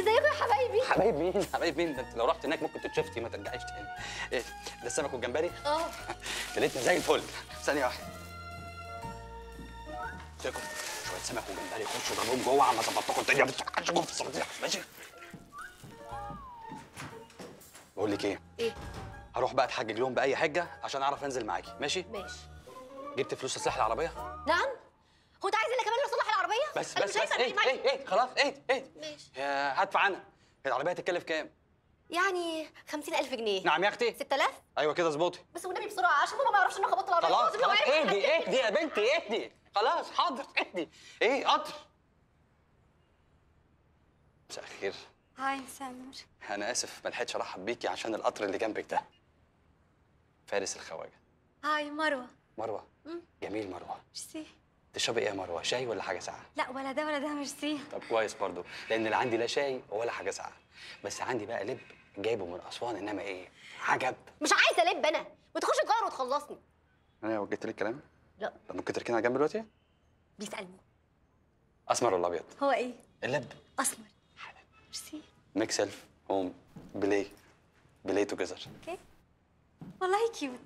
ازيكم يا حبايبي حبايب مين حبايب مين ده انت لو رحت هناك ممكن تتشفتي ما ترجعيش تاني ايه ده السمك والجمبري اه لقيتنا زي الفل ثانيه واحده امسكوا شويه سمك وجمبري خشوا جنبهم جوه عم اظبط لكم الدنيا بس محدش يجوا في الصراصير ماشي بقول لك ايه ايه هروح بقى اتحجج لهم باي حجه عشان اعرف انزل معاكي ماشي ماشي جبت فلوس تصلح العربيه نعم هو انت عايز انا كمان اللي اصلح العربيه بس أنا بس مش بس هينفع ايه تيجي معايا. ايه ايه خلاص ايه ايه ماشي يا هدفع انا العربيه هتتكلف كام يعني 50000 جنيه نعم يا اختي 6000 ايوه كده اظبطي بس والنبي بسرعه عشان بابا ما يعرفش ان انا خبطت العربيه خلاص لازم لو خلاص عرف اهدي يتحكم. اهدي يا بنتي اهدي خلاص حاضر اهدي ايه قطر مساء الخير هاي مساء النور انا اسف ما لحقتش ارحب بيكي عشان القطر اللي جنبك ده فارس الخواجه هاي مروة مروه مم. جميل مروه ميرسي تشربي ايه يا مروه شاي ولا حاجه ساقعه لا ولا ده ولا ده ميرسي طب كويس برضو لان اللي عندي لا شاي ولا حاجه ساقعه بس عندي بقى لب جايبه من اسوان انما ايه عجب مش عايزه الب انا وتخش تغير وتخلصني انا وجهت لك الكلام لا طب ممكن تركينا على جنب دلوقتي بيسالني اسمر ولا ابيض هو ايه اللب اسمر ميرسي ميك سيلف هوم بلاي بلاي توجذر اوكي والله كيوت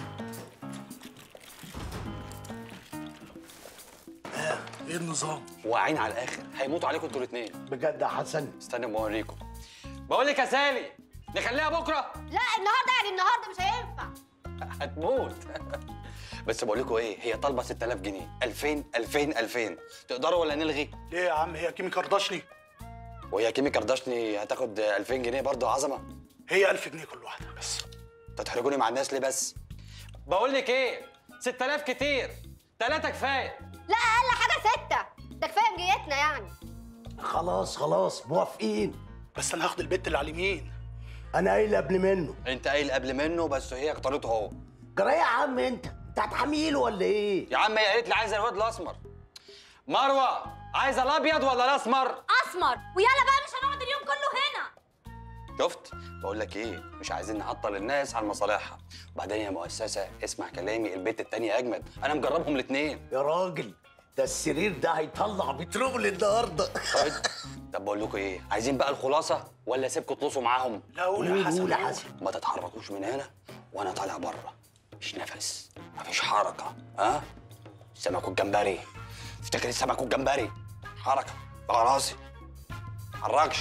ايه النظام؟ واقعين على الاخر هيموتوا عليكم انتوا الاثنين بجد يا حسن استنى اما اوريكم بقول لك يا سالي نخليها بكره لا النهارده يعني النهارده مش هينفع هتموت بس بقول لكم ايه هي طالبه 6000 جنيه 2000 2000 2000 تقدروا ولا نلغي ليه يا عم هي كيمي كرداشني وهي كيمي كرداشني هتاخد 2000 جنيه برضه عظمه هي 1000 جنيه كل واحده بس تتحرجوني مع الناس ليه بس بقول لك ايه 6000 كتير ثلاثة كفايه لا اقل حاجه سته ده كفايه مجيتنا يعني خلاص خلاص موافقين بس انا هاخد البت اللي على اليمين انا قايل قبل منه انت قايل قبل منه بس هي اختارته هو جرى يا عم انت انت هتحميله ولا ايه يا عم هي قالت لي عايزه الواد الاسمر مروه عايزه الابيض ولا الاسمر اسمر ويلا بقى مش هنقعد اليوم كله هنا شفت بقول لك ايه مش عايزين نعطل الناس عن مصالحها وبعدين يا مؤسسه اسمع كلامي البيت التانية اجمد انا مجربهم الاثنين يا راجل ده السرير ده هيطلع بترول النهارده طيب طب بقول لكم ايه عايزين بقى الخلاصه ولا اسيبكم تطلصوا معاهم لا قول يا قول حسن قول يا قول. حسن ما تتحركوش من هنا وانا طالع بره مفيش نفس مفيش حركه ها السمك والجمبري افتكر السمك والجمبري حركه بقى راسي حركش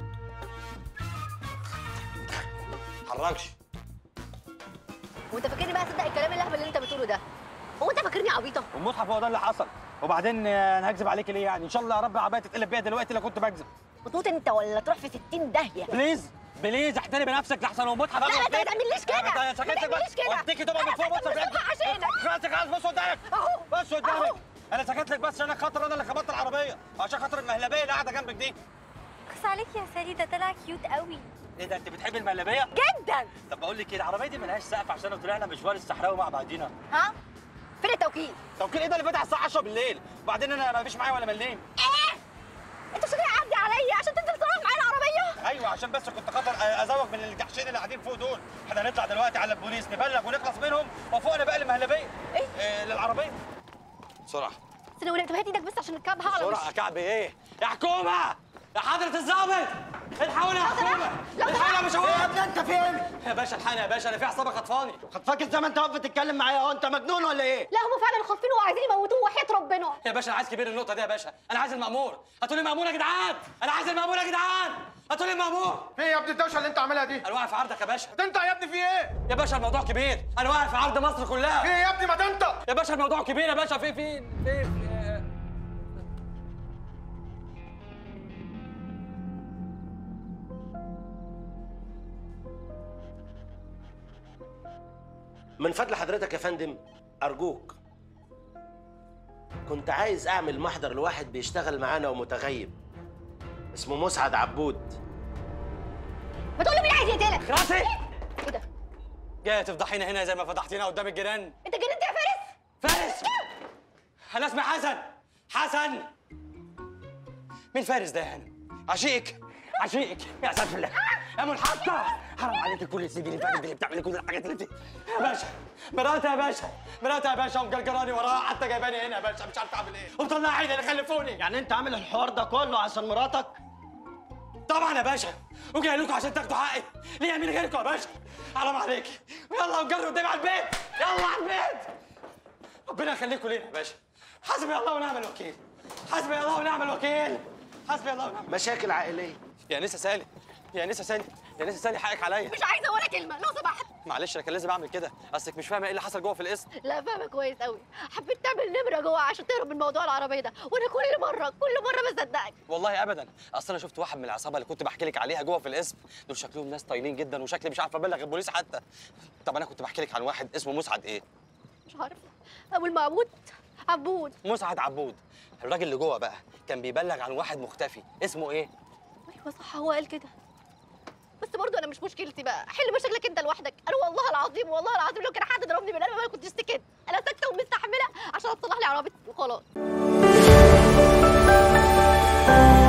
حركش وانت فاكرني بقى صدق الكلام اللهبل اللي انت بتقوله ده هو انت فاكرني عبيطه والمصحف هو ده اللي حصل وبعدين آه، انا هكذب عليك ليه يعني ان شاء الله يا رب عبايه تتقلب بيها دلوقتي لو كنت بكذب بتموت انت ولا تروح في 60 داهيه بليز بليز احترم نفسك لحسن ومتحف لا، لا، انت ما تعمليش كده. انت ما سكت لك تعمليش بس كده. واديكي تبقى من انا فوق بص سكت بس عشانك. خلاص خلاص بص قدامك اهو. بص قدامك اهو. انا سكت لك بس عشان خاطر انا اللي خبطت العربيه عشان خاطر المهلبيه اللي قاعده جنبك دي خص عليك يا سالي ده طلع كيوت قوي ايه ده انت بتحبي المهلبيه جدا طب بقول لك ايه العربيه دي ملهاش سقف عشان لو طلعنا مشوار الصحراوي مع بعضينا ها فين التوكيل توكيل ايه ده اللي فاتح الساعه 10 بالليل وبعدين انا ما فيش معايا ولا مليم ايه انت مش هتعدي عليا عشان تنزل تروح معايا العربيه ايوه عشان بس كنت خاطر ازوج من الجحشين اللي قاعدين فوق دول احنا هنطلع دلوقتي على البوليس نبلغ ونخلص منهم وفوقنا بقى المهلبيه ايه؟ إيه للعربيه بسرعه استنى ولا هات ايدك بس عشان الكعب هعرف بسرعه يا كعب ايه يا حكومه يا حضره الظابط الحقوني يا حكومه لو الحقوني يا مشاوير يا ابني انت فين يا باشا الحقني يا باشا انا في عصابه خطفاني خطفاك زي ما انت واقف تتكلم معايا اهو انت مجنون ولا ايه لا هم فعلا خاطفينه وعايزين يموتوه وحياه ربنا يا باشا انا عايز كبير النقطه دي يا باشا انا عايز المأمور هاتوا لي المأمور يا جدعان انا عايز المأمور يا جدعان هاتوا لي المأمور ايه يا ابني الدوشه اللي انت عاملها دي؟ انا واقف في عرضك يا باشا تنطق يا ابني في ايه؟ يا باشا الموضوع كبير انا واقف في عرض مصر في كلها ايه يا ابني ما تنطق؟ يا باشا الموضوع كبير يا باشا في في في, في. من فضل حضرتك يا فندم أرجوك كنت عايز أعمل محضر لواحد بيشتغل معانا ومتغيب اسمه مسعد عبود ما تقول له مين عايز يقتلك راسي ايه ده جايه تفضحينا هنا زي ما فضحتينا قدام الجيران انت جننت يا فارس فارس انا اسمي حسن حسن مين فارس ده يا هانم عشيقك عشيقك يا ساتر الله يا منحطة حرام عليك كل السنين اللي فاتت اللي بتعملي كل الحاجات اللي انت يا باشا مراتي يا باشا مراتي يا باشا ومجرجراني وراها حتى جايباني هنا يا باشا مش عارف اعمل ايه ومطلعيني اللي خلفوني يعني انت عامل الحوار ده كله عشان مراتك طبعا يا باشا وجاي لكم عشان تاخدوا حقي ليه مين غيركم يا باشا حرام عليك يلا وجروا قدامي على البيت يلا على البيت ربنا يخليكم لينا يا باشا حسبي الله ونعم الوكيل حسبي الله ونعم الوكيل حسبي الله ونعم مشاكل عائليه يا نسا سالي يا نسا سالي يا نسا سالي حقك عليا مش عايزه ولا كلمه لو سمحت معلش انا كان لازم اعمل كده اصلك مش فاهمه ايه اللي حصل جوه في القسم لا فاهمه كويس قوي حبيت تعمل نمره جوه عشان تهرب من موضوع العربيه ده وانا كل مره كل مره بصدقك والله ابدا اصل انا شفت واحد من العصابه اللي كنت بحكي لك عليها جوه في القسم دول شكلهم ناس طايلين جدا وشكلي مش عارف ابلغ البوليس حتى طب انا كنت بحكي لك عن واحد اسمه مسعد ايه مش عارفه ابو المعبود عبود مسعد عبود الراجل اللي جوه بقى كان بيبلغ عن واحد مختفي اسمه ايه ايوه صح هو قال كده بس برضه انا مش مشكلتي بقى حل مشاكلك انت لوحدك انا والله العظيم والله العظيم لو كان حد ضربني بالقلم ما كنتش سكت انا ساكته ومستحمله عشان تصلح لي عربيتي وخلاص